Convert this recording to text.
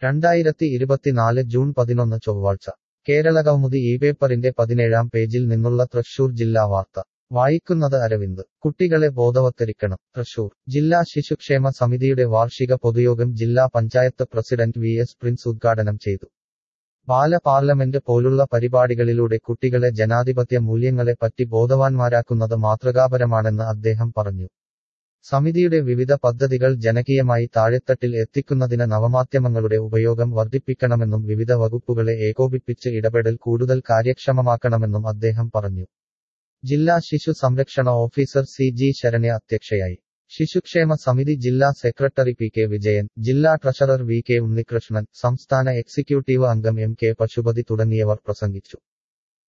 രണ്ടായിരത്തി ഇരുപത്തിനാല് ജൂൺ പതിനൊന്ന് ചൊവ്വാഴ്ച കേരളകൗമുദി ഈ പേപ്പറിന്റെ പതിനേഴാം പേജിൽ നിന്നുള്ള തൃശൂർ ജില്ലാ വാർത്ത വായിക്കുന്നത് അരവിന്ദ് കുട്ടികളെ ബോധവത്കരിക്കണം തൃശൂർ ജില്ലാ ശിശുക്ഷേമ സമിതിയുടെ വാർഷിക പൊതുയോഗം ജില്ലാ panchayat president V S Prince ഉദ്ഘാടനം ചെയ്തു ബാല പാർലമെന്റ് പോലുള്ള പരിപാടികളിലൂടെ കുട്ടികളെ ജനാധിപത്യ മൂല്യങ്ങളെപ്പറ്റി ബോധവാന്മാരാക്കുന്നത് മാതൃകാപരമാണെന്ന് അദ്ദേഹം പറഞ്ഞു സമിതിയുടെ വിവിധ പദ്ധതികൾ ജനകീയമായി താഴെത്തട്ടിൽ എത്തിക്കുന്നതിന് നവമാധ്യമങ്ങളുടെ ഉപയോഗം വർദ്ധിപ്പിക്കണമെന്നും വിവിധ വകുപ്പുകളെ ഏകോപിപ്പിച്ച് ഇടപെടൽ കൂടുതൽ കാര്യക്ഷമമാക്കണമെന്നും അദ്ദേഹം പറഞ്ഞു ജില്ലാ ശിശു സംരക്ഷണ ഓഫീസർ സി ജി ശരണ്യ അധ്യക്ഷയായി ശിശുക്ഷേമ സമിതി ജില്ലാ സെക്രട്ടറി പി കെ വിജയൻ ജില്ലാ ട്രഷറർ വി കെ ഉണ്ണികൃഷ്ണൻ സംസ്ഥാന എക്സിക്യൂട്ടീവ് അംഗം എം കെ പശുപതി തുടങ്ങിയവർ പ്രസംഗിച്ചു